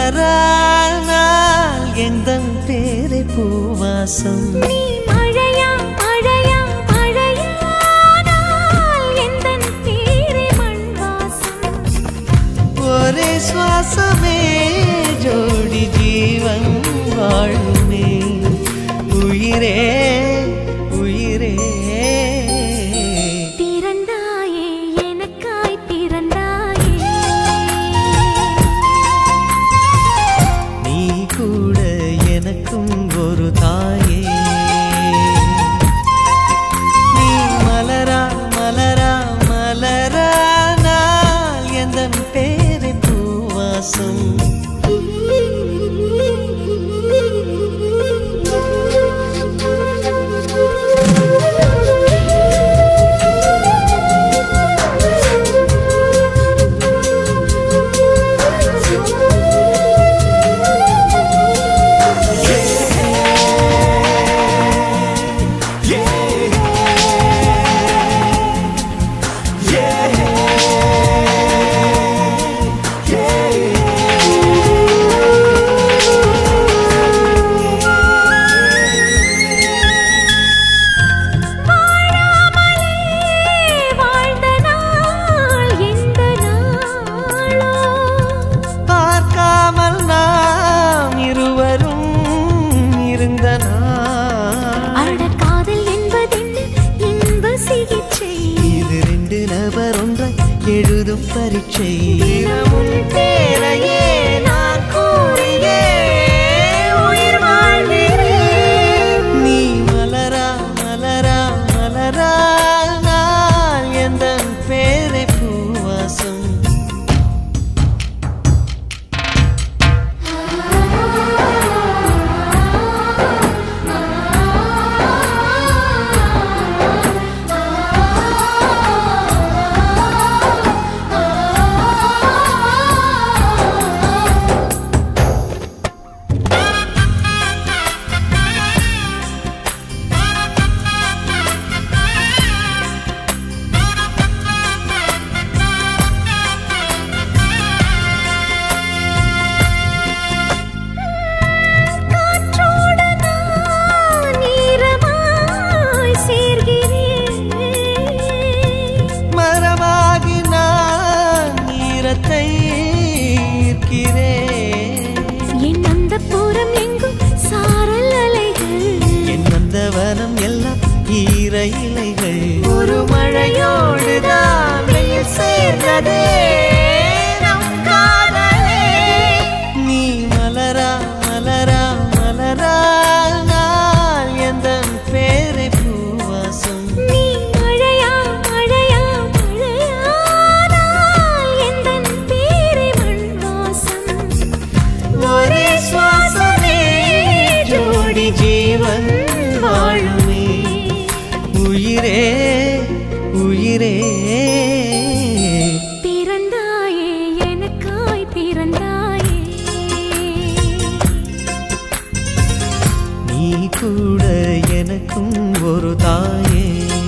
மலரானால் எந்தன் பேரை பூவாசம் நீ மழையா மழையா மழையானால் எந்தன் பேரே மண் வாசம் ஒரே சுவாசமே ஜோடி ஜீவன் வாழுமே உயிரே உயிரே பிறந்தாயே எனக்காய் பிறந்தாயே நீ கூட எனக்கும் ஒரு தாயே நீ மலரா மலரா மலரானால் எந்தன் பேரை பூவாசம் வாழாமலே வாழ்ந்த நாள் எந்த நாளோ பார்க்காமல் நாம் இருவரும் இருந்த நாள் அட காதல் என்பதென்ன இன்ப சிகிச்சை இது ரெண்டு நபர் ஒன்றை எழுதும் பரீட்சை தினமும் பேரையே நான் கூறியே உயிர் வாழ்கிறேன். நீ மலரா மலரா மலரா நான் எந்த பேரை பூவாசம் காற்றோடு நான் ஈரமாய் சேர்கிறேன் மரமாகி நான் ஈரத்தை ஈர்க்கிறேன் என் அந்த புறம் எங்கும் சாரல் அலைகள் என் நந்தவனம் எல்லாம் ஈர இலைகள் ஒரு மழையோடுதான் வெயில் சேர்ந்ததே நம் காதலே. நீ மலரா மலரா மலரா நான் எந்த பேரை பூவாசம் நீ மழையா மழையா மழையானால் எந்தன் பேரே மண் வாசம் ஒரே சுவாசமே ஜோடி ஜீவன் வாழுமே உயிரே உயிரே பிறந்தாயே எனக்காய் பிறந்தாயே நீ கூட எனக்கும் ஒரு தாயே